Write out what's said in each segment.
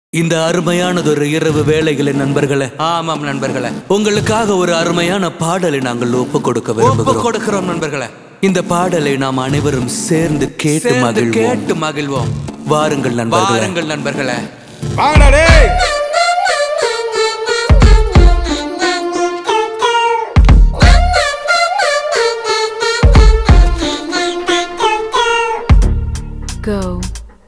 இந்த அருமையானதொரு இரவு வேளைகளை நண்பர்களே ஆமாம் நண்பர்களே உங்களுக்காக ஒரு அருமையான பாடலை நாங்கள் ஒப்பு கொடுக்க ஒப்பு விரும்புகிறோம் கொடுக்கிறோம் நண்பர்களே இந்த பாடலை நாம் அனைவரும் சேர்ந்து கேட்டு சேர்ந்து மகிழ்வோம் கேட்டு மகிழ்வோம் வாருங்கள் நண்பர்களே வாருங்கள் நண்பர்களே வாங்கடா டேய் Go.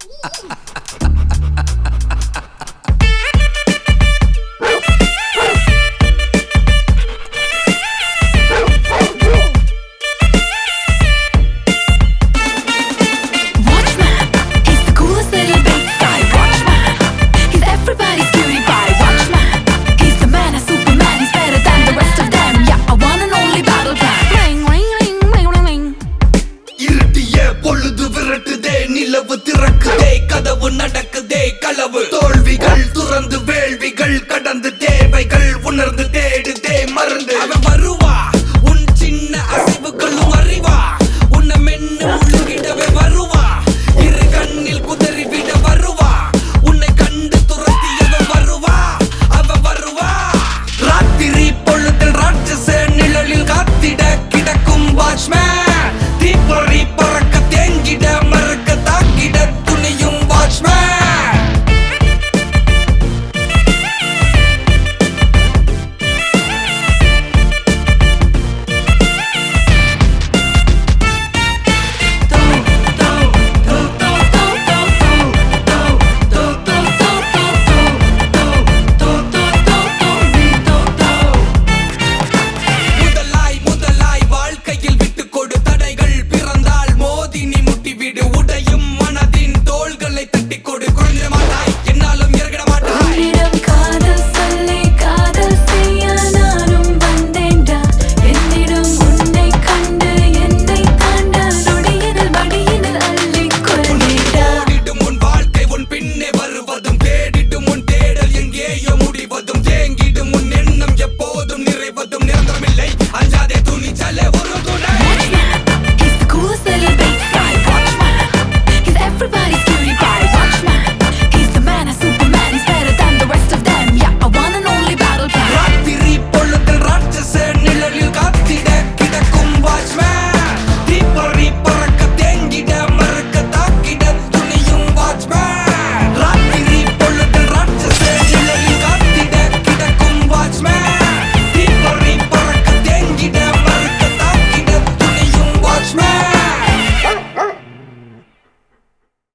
Watchman, he's the coolest little big guy. Watchman, he's everybody's cutie pie. Watchman, he's the man, a Superman. He's better than the rest of them. Yeah, a one and only battle plan. Ring, ring, ring, ring, ring, ring. இருட்டிய பொழுது விரட்டுதே நிலவு திறக்குதே கதவு நடக்குதே களவு தோல்விகள்